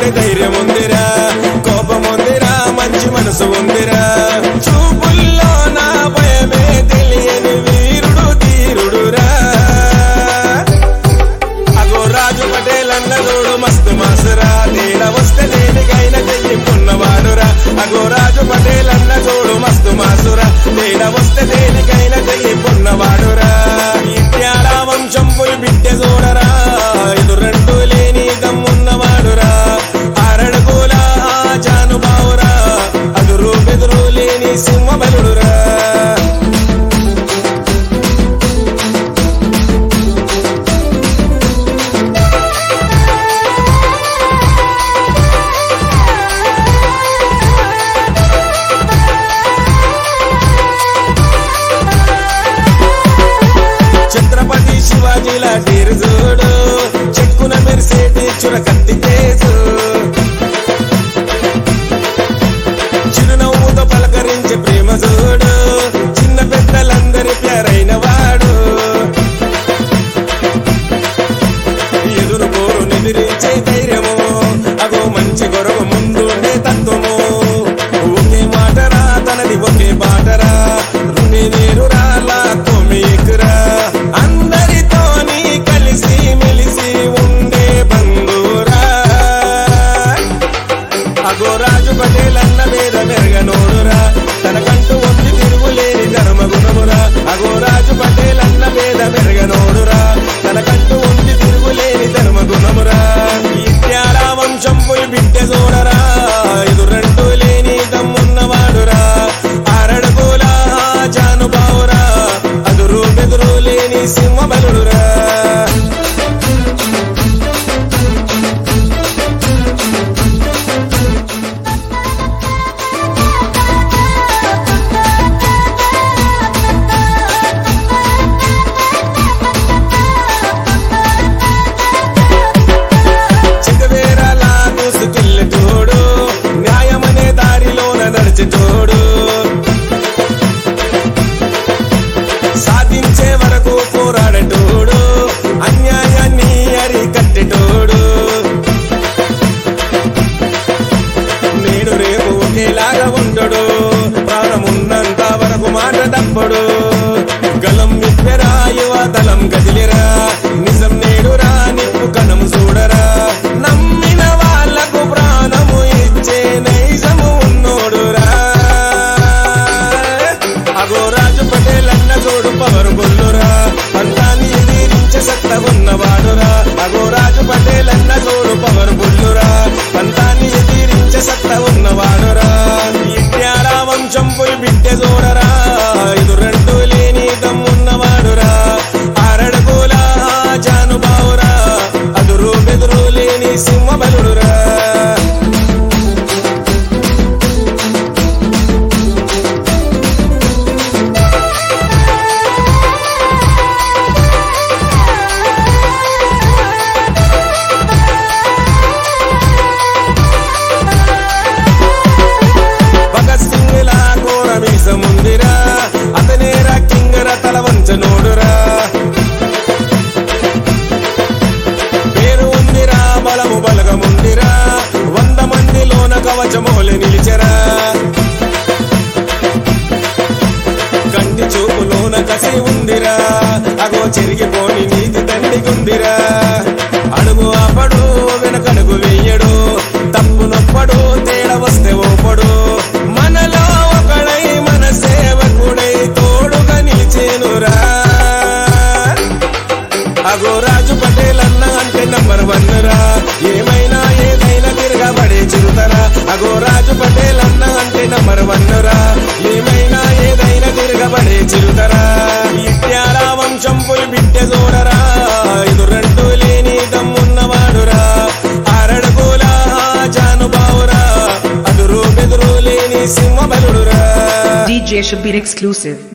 ధైర్యం ఉందిరా కోపం ఉందిరా మంచి మనసు ఉందిరా చూపుల్లో నా భయమే తెలియని వీరుడు ధీరుడురా అగో రాజు పటేల్ అన్న చూడు మస్తు మాసురా తేడ వస్తే దేనికైనా తెగింపున్నవాడురా అగో రాజు పటేల్ అన్న చూడు మస్తు మాసురా తేడ వస్తే దేనికైనా తెగింపున్నవాడురా ఇత్యాల వంశం పులి బిడ్డ చూడరా ఇది రెండు లేని దమ్మున్నవాడురా అరడుగుల జానుబావురా అదురు బెదురు లేని సింహబలుడురా ఛత్రపతి శివాజీల తీరు చూడు చెక్కున మెరిసేటి చురకత్తి తేజు చిరునవ్వుతో పలకరించే ప్రేమ చూడు చిన్న పెద్దలందరి ప్యారైన వాడు ఎదురు పోరు నిదిరించే ధైర్యము అగో మంచి గొరవ ముందుండే తత్వము ఒకే మాటరా తనది ఒకే బాటరా రుణి వేరురా లాక్కుమీకురా అందరితోని కలిసి మెలిసి ఉండే బంధురా అగో రాజు పటేల్ అన్న మీద మెరగనోడురా తనకంటూ ఒంటి తిరుగులేని ధర్మ గుణమురా అగో రాజు పటేల్ అన్న మీద మెరగనోడురా తనకంటూ ఒంటి తిరుగులేని ధర్మ గుణమురా ఇత్యాల వంశం పులి బిడ్డ చూడరా ఇది రెండు లేని దమ్మున్నవాడురా అరడుగుల జానుబావురా అదురు బెదురు లేని సింహబలుడురా చిగవేరలా దూసుకెళ్ళేటోడు న్యాయమనే దారిలోన నడిచేటోడు సాధించే వరకు పోరాడేటోడు అన్యాయాన్ని అరికట్టేటోడు నేడు రేపు ఒకేలాగా ఉండడు ప్రాణమున్నంత వరకు మాట తప్పడు గలం విప్పెరా యువతలం గదిలిరా నిజం నేడురా నిప్పు కణం చూడరా నమ్మిన వాళ్ళకు ప్రాణము ఇచ్చే నైజము ఉన్నోడురా అగో రాజు పటేల్ అన్న చూడు పవరు బొల్లురా పంతాన్ని ఎదిరించే సత్త ఉన్నవాడురా అగో రాజు పటేల్ అన్న చూడు పవరు బొల్లురా పంతాన్ని ఎదిరించే సత్త ఉన్నవాడురా ఇట్యాల వంశం పోయి బిడ్డ చూడరా ఇది రెండు లేని దమ్మున్నవాడురా అరడుగుల జానుబావురా అదురు బెదురు లేని సింహబలుడురా భగత్ సింగ్ లా ఘోర మీసముందిరా అతనేరా కింగర తల వంచనోడురా పేరు ఉందిరా బలము బలగముందిరా వంద మందిలోన కవచమోలే నిలిచెరా కంటి చూపులోన కసి ఉందిరా అగో చెరిగిపోని నీతి తండ్రికుందిరా అడుగు ఆపడు వెనకడుగు వెయ్యడు తప్పు నొప్పడు తేడా వస్తే ఓపడు మనలో ఒకడై మన సేవకుడై తోడుగా నిలిచేనురా అగో రాజు పటేల్ అన్న అంటే నంబర్ వన్ రా ఏమైనా ఏదైనా తిరగబడే చిరుతరా అగో రాజు పటేల్ అన్న అంటే నంబర్ వన్ రా ఏమైనా ఏదైనా తిరగబడే చిరుతరా ఇత్యాల వంశం పులి బిడ్డ చూడరా ఇది రెండు లేని దమ్మున్నవాడురా అరడుగుల జానుబావురా అదురు బెదురు లేని సింహబలుడురా DJ Shabir exclusive.